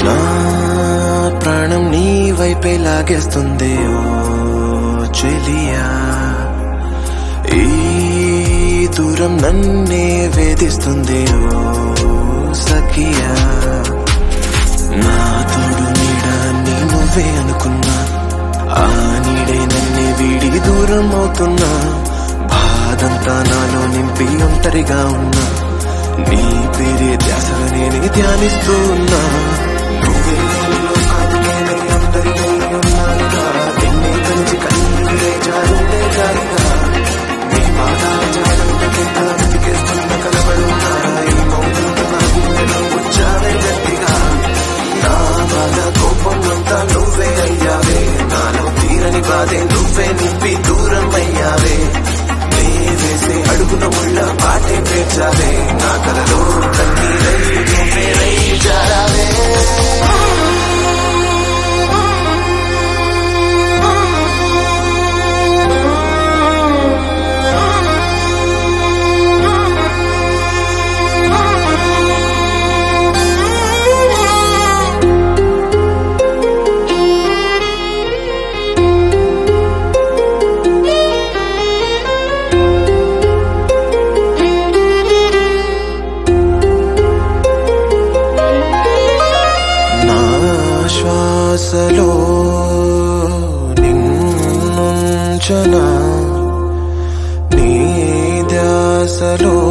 నా ప్రాణం నీ వైపే లాగేస్తుంది ఓ చెలియా ఈ దూరం నన్నే వేధిస్తుంది ఓ సఖియా నా తోడు నీడ నీ నువ్వే అనుకున్నా ఆ నీడే నన్నే వీడి దూరం అవుతున్నా బాధంతా నాలో నింపి ఒంటరిగా ఉన్నా నీ పేరే ధ్యాసగా నేనే ధ్యానిస్తూ ఉన్నా నువ్వే నాలో కాదులేనే అందరిలో ఉన్నానుగా నిన్నే కలిసి కన్నీరే జారుండే జారిగా నీ పాదాల జాడల కింద వెతికేస్తున్న కలబడున్నా ఈ మౌనంతో నా గుండెలో వచ్చావే గట్టిగా నా బాధ కోపం అంతా నువ్వే అయ్యావే నాలో తీరని బాధే నువ్వే నింపి దూరం అయ్యావే నే వేసే అడుగున ఉళ్ళ పాటే పేర్చావే నా కలలో కన్నీరై నువ్వే రై జారావే నా శ్వాసలో నిన్నుంచనా నీ ధ్యాసలో